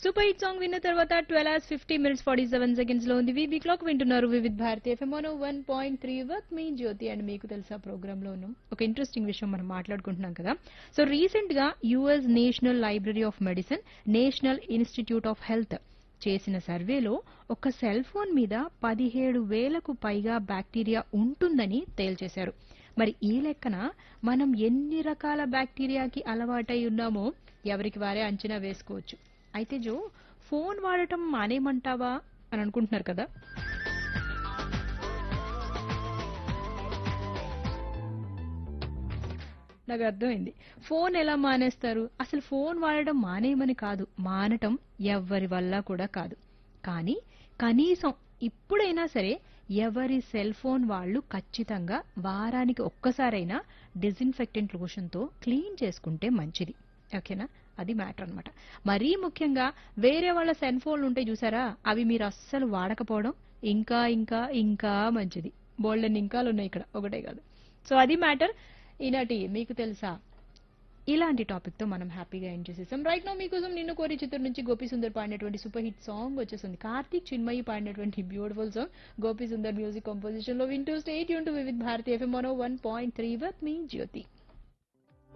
super hit song విన్న తర్వాత twelve hours fifty minutes forty seven seconds లో ఉంది వీబీ క్లాక్ వింటున్నారు Vividh Bharati FM one point three work మీ జ్యోతి అండ్ మీకు తెలుసా ప్రోగ్రామ్ లో ఉన్నాం ఒక ఇంట్రెస్టింగ్ విషయం మనం మాట్లాడుకుంటున్నాం కదా సో రీసెంట్ గా US national library of medicine national institute of health చేసిన సర్వేలో ఒక సెల్ ఫోన్ మీద పదిహేడు వేలకు పైగా బ్యాక్టీరియా ఉంటుందని తేల్చేశారు మరి ఈ లెక్కన మనం ఎన్ని రకాల బ్యాక్టీరియాకి అలవాటై ఉన్నామో ఎవరికి వారే అంచనా వేసుకోవచ్చు అయితే జో ఫోన్ వాడటం మానేమంటావా అని అనుకుంటున్నారు కదా నాకు అర్థమైంది ఫోన్ ఎలా మానేస్తారు అసలు ఫోన్ వాడడం మానేయమని కాదు మానటం ఎవ్వరి వల్ల కూడా కాదు కానీ కనీసం ఇప్పుడైనా సరే ఎవరి సెల్ ఫోన్ వాళ్ళు ఖచ్చితంగా వారానికి ఒక్కసారైనా డిజిన్ఫెక్టెంట్ లోషన్తో క్లీన్ చేసుకుంటే మంచిది ఓకేనా అది మ్యాటర్ అన్నమాట మరీ ముఖ్యంగా వేరే వాళ్ళ సెల్ ఫోన్లు ఉంటాయి చూసారా అవి మీరు అస్సలు వాడకపోవడం ఇంకా ఇంకా ఇంకా మంచిది బోల్డెన్ ఇంకాలు ఉన్నాయి ఇక్కడ ఒకటే కాదు సో అది మ్యాటర్ ఈనాటి మీకు తెలుసా ఇలాంటి టాపిక్ తో మనం హ్యాపీగా ఎండ్ చేసేసాం రైట్ నో మీకోసం నిన్ను కోరి చిత్రం నుంచి గోపి సుందర్ పాడినటువంటి సూపర్ హిట్ సాంగ్ వచ్చేసింది కార్తీక్ చిన్మయి పాడినటువంటి beautiful song Gopi Sundar music composition లో వింటూ స్టేట్ యూన్ to Vividh Bharati FM one point three with మీ జ్యోతి